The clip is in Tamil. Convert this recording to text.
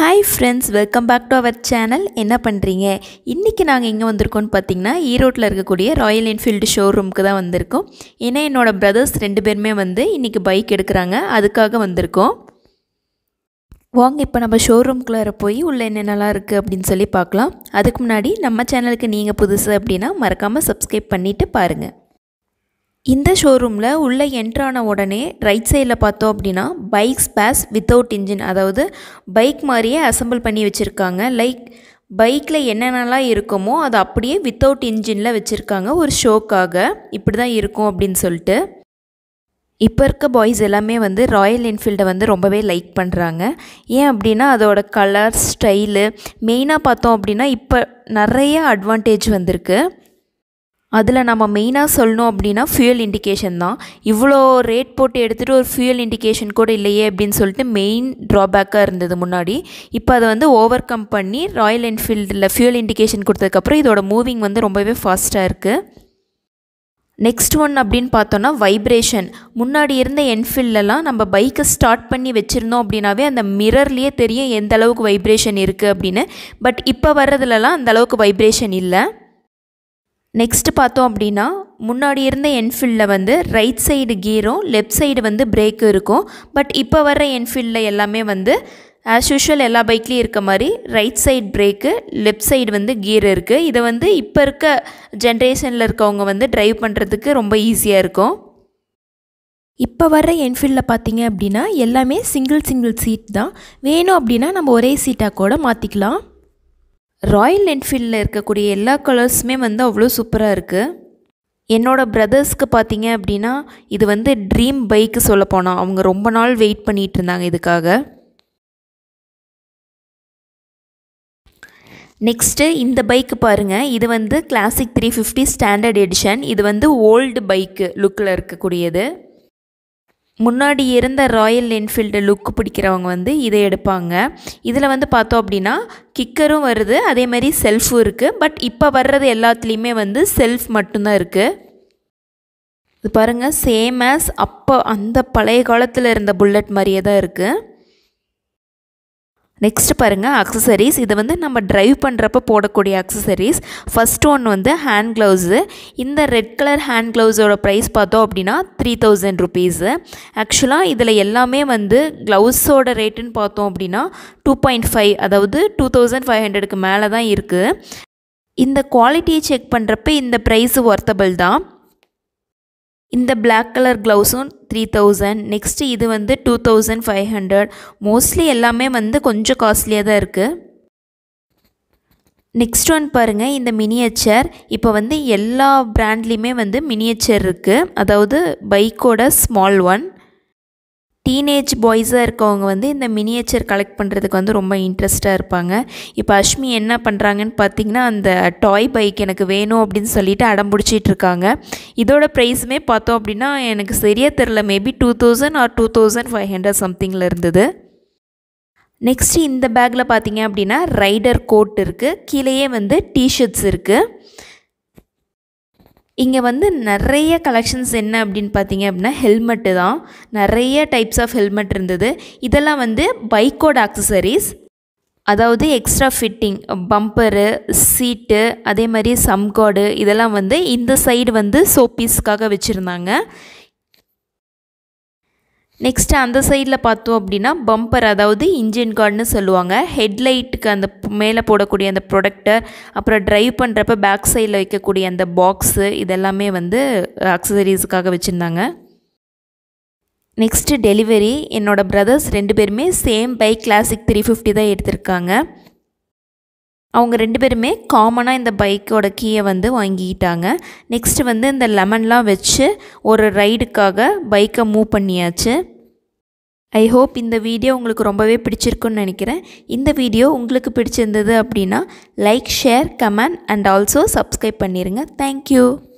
hi friends welcome back to our channel என்ன பண்ணுறீங்க இன்றைக்கி நாங்கள் எங்கே வந்திருக்கோம்னு பார்த்தீங்கன்னா ஈரோட்டில் இருக்கக்கூடிய ராயல் என்ஃபீல்டு ஷோரூமுக்கு தான் வந்திருக்கோம் ஏன்னா என்னோடய பிரதர்ஸ் ரெண்டு பேருமே வந்து இன்றைக்கி பைக் எடுக்கிறாங்க அதுக்காக வந்திருக்கோம் வாங்க இப்போ நம்ம ஷோரூம்குள்ளார போய் உள்ளே என்னென்னலாம் இருக்குது அப்படின்னு சொல்லி பார்க்கலாம் அதுக்கு முன்னாடி நம்ம சேனலுக்கு நீங்கள் புதுசு அப்படின்னா மறக்காமல் சப்ஸ்கிரைப் பண்ணிவிட்டு பாருங்கள் இந்த ஷோரூமில் உள்ளே என்ட்ரான உடனே ரைட் சைடில் பார்த்தோம் அப்படின்னா பைக்ஸ் பேஸ் வித்தவுட் இன்ஜின் அதாவது பைக் மாதிரியே அசம்பிள் பண்ணி வச்சுருக்காங்க லைக் பைக்கில் என்னென்னலாம் இருக்குமோ அது அப்படியே வித்தவுட் இன்ஜினில் வச்சுருக்காங்க ஒரு ஷோக்காக இப்படி தான் இருக்கும் அப்படின்னு சொல்லிட்டு இப்போ இருக்க பாய்ஸ் எல்லாமே வந்து ராயல் என்ஃபீல்டை வந்து ரொம்பவே லைக் பண்ணுறாங்க ஏன் அப்படின்னா அதோட கலர் ஸ்டைலு மெயினாக பார்த்தோம் அப்படின்னா இப்போ நிறைய அட்வான்டேஜ் வந்திருக்கு அதில் நம்ம மெயினாக சொல்லணும் அப்படின்னா ஃபியூயல் இண்டிகேஷன் தான் இவ்வளோ ரேட் போட்டு எடுத்துகிட்டு ஒரு ஃபியூயல் இண்டிகேஷன் கூட இல்லையே அப்படின்னு சொல்லிட்டு மெயின் ட்ராபேக்காக இருந்தது முன்னாடி இப்போ அதை வந்து ஓவர் கம் பண்ணி ராயல் என்ஃபீல்டில் ஃபியூயல் இண்டிகேஷன் கொடுத்ததுக்கப்புறம் இதோட மூவிங் வந்து ரொம்பவே ஃபாஸ்ட்டாக இருக்குது நெக்ஸ்ட் ஒன் அப்படின்னு பார்த்தோன்னா வைப்ரேஷன் முன்னாடி இருந்த என்ஃபீல்டெல்லாம் நம்ம பைக்கை ஸ்டார்ட் பண்ணி வச்சுருந்தோம் அப்படின்னாவே அந்த மிரர்லேயே தெரியும் எந்த அளவுக்கு வைப்ரேஷன் இருக்குது அப்படின்னு பட் இப்போ வர்றதுலலாம் அந்த அளவுக்கு வைப்ரேஷன் இல்லை நெக்ஸ்ட் பார்த்தோம் அப்படின்னா முன்னாடி இருந்த என்ஃபீல்டில் வந்து ரைட் சைடு கீரும் லெஃப்ட் சைடு வந்து பிரேக்கும் இருக்கும் பட் இப்போ வர்ற என்ஃபீல்டில் எல்லாமே வந்து ஆஸ் யூஷுவல் எல்லா பைக்லேயும் இருக்க மாதிரி right side brake left side வந்து கீர் இருக்குது இதை வந்து இப்போ இருக்க ஜென்ரேஷனில் இருக்கவங்க வந்து ட்ரைவ் பண்ணுறதுக்கு ரொம்ப ஈஸியாக இருக்கும் இப்போ வர்ற என்ஃபீல்டில் பார்த்தீங்க அப்படின்னா எல்லாமே சிங்கிள் சிங்கிள் சீட் தான் வேணும் அப்படின்னா நம்ம ஒரே சீட்டாக கூட மாற்றிக்கலாம் ராயல் என்ஃபீல்டில் இருக்கக்கூடிய எல்லா கலர்ஸுமே வந்து அவ்வளோ சூப்பராக இருக்குது என்னோடய பிரதர்ஸ்க்கு பார்த்தீங்க அப்படின்னா இது வந்து ட்ரீம் பைக்கு சொல்ல போனால் அவங்க ரொம்ப நாள் வெயிட் பண்ணிகிட்டு இருந்தாங்க இதுக்காக நெக்ஸ்ட்டு இந்த பைக்கு பாருங்கள் இது வந்து classic three fifty standard edition இது வந்து ஓல்டு பைக்கு லுக்கில் இருக்கக்கூடியது முன்னாடி இருந்த ராயல் என்ஃபீல்டு லுக் பிடிக்கிறவங்க வந்து இதை எடுப்பாங்க இதில் வந்து பார்த்தோம் அப்படின்னா கிக்கரும் வருது அதே மாதிரி செல்ஃபும் இருக்குது பட் இப்போ வர்றது எல்லாத்துலேயுமே வந்து செல்ஃப் மட்டும்தான் இருக்குது இது பாருங்கள் சேம் ஆஸ் அப்போ அந்த பழைய காலத்தில் இருந்த புல்லட் மாதிரியே தான் இருக்குது நெக்ஸ்ட் பாருங்கள் அக்சசரிஸ் இது வந்து நம்ம ட்ரைவ் பண்ணுறப்ப போடக்கூடிய அக்சசரிஸ் ஃபஸ்ட் ஒன் வந்து ஹேண்ட் க்ளவுஸு இந்த ரெட் கலர் ஹேண்ட் க்ளவுஸோட ப்ரைஸ் பார்த்தோம் அப்படின்னா த்ரீ தௌசண்ட் ருபீஸு ஆக்சுவலாக இதில் எல்லாமே வந்து க்ளவுஸோட ரேட்டுன்னு பார்த்தோம் அப்படின்னா டூ பாயிண்ட் ஃபைவ் அதாவது டூ தௌசண்ட் ஃபைவ் ஹண்ட்ரடுக்கு மேலே தான் இருக்குது இந்த குவாலிட்டியை செக் பண்ணுறப்ப இந்த ப்ரைஸு ஒர்த்தபிள் தான் இந்த பிளாக் கலர் க்ளவுஸும் த்ரீ தௌசண்ட் நெக்ஸ்ட்டு இது வந்து two thousand five hundred mostly எல்லாமே வந்து கொஞ்சம் காஸ்ட்லியாக தான் இருக்குது நெக்ஸ்ட் ஒன் பாருங்கள் இந்த மினியேச்சர் இப்போ வந்து எல்லா ப்ராண்ட்லேயுமே வந்து மினியேச்சர் இருக்குது அதாவது பைக்கோட ஸ்மால் ஒன் டீனேஜ் பாய்ஸாக இருக்கவங்க வந்து இந்த மினியேச்சர் கலெக்ட் பண்ணுறதுக்கு வந்து ரொம்ப இன்ட்ரெஸ்ட்டாக இருப்பாங்க இப்போ அஷ்மி என்ன பண்ணுறாங்கன்னு பார்த்தீங்கன்னா அந்த டாய் பைக் எனக்கு வேணும் அப்படின்னு சொல்லிட்டு அடம் பிடிச்சிட்டு இருக்காங்க இதோட ப்ரைஸுமே பார்த்தோம் அப்படின்னா எனக்கு சரியாக தெரில maybe two thousand or two thousand five hundred சம்திங்கில் இருந்தது நெக்ஸ்ட்டு இந்த பேக்கில் பார்த்தீங்க அப்படின்னா ரைடர் கோட் இருக்குது கீழேயே வந்து டிஷர்ட்ஸ் இருக்குது இங்கே வந்து நிறைய கலெக்ஷன்ஸ் என்ன அப்படின்னு பார்த்தீங்க அப்படின்னா ஹெல்மெட்டு தான் நிறைய டைப்ஸ் ஆஃப் ஹெல்மெட் இருந்தது இதெல்லாம் வந்து பைக்கோட அக்சசரிஸ் அதாவது எக்ஸ்ட்ரா ஃபிட்டிங் பம்பரு சீட்டு அதே மாதிரி சம்கார்டு இதெல்லாம் வந்து இந்த சைடு வந்து சோப்பீஸ்க்காக வச்சுருந்தாங்க நெக்ஸ்ட்டு அந்த சைடில் பார்த்தோம் அப்படின்னா பம்பர் அதாவது இன்ஜின் கார்டுன்னு சொல்லுவாங்க ஹெட்லைட்டுக்கு அந்த மேலே போடக்கூடிய அந்த ப்ரொடக்டர் அப்புறம் ட்ரைவ் பண்ணுறப்ப பேக் சைடில் வைக்கக்கூடிய அந்த பாக்ஸு இதெல்லாமே வந்து அக்சசரிஸுக்காக வச்சுருந்தாங்க நெக்ஸ்ட்டு டெலிவரி என்னோடய பிரதர்ஸ் ரெண்டு பேருமே same bike classic three fifty தான் எடுத்திருக்காங்க அவங்க ரெண்டு பேருமே காமனாக இந்த பைக்கோட கீயை வந்து வாங்கிக்கிட்டாங்க நெக்ஸ்ட்டு வந்து இந்த லெமன்லாம் வச்சு ஒரு ரைடுக்காக பைக்கை மூவ் பண்ணியாச்சு ஐ ஹோப் இந்த வீடியோ உங்களுக்கு ரொம்பவே பிடிச்சிருக்குன்னு நினைக்கிறேன் இந்த வீடியோ உங்களுக்கு பிடிச்சிருந்தது அப்படின்னா like share comment and also subscribe பண்ணிடுங்க தேங்க்யூ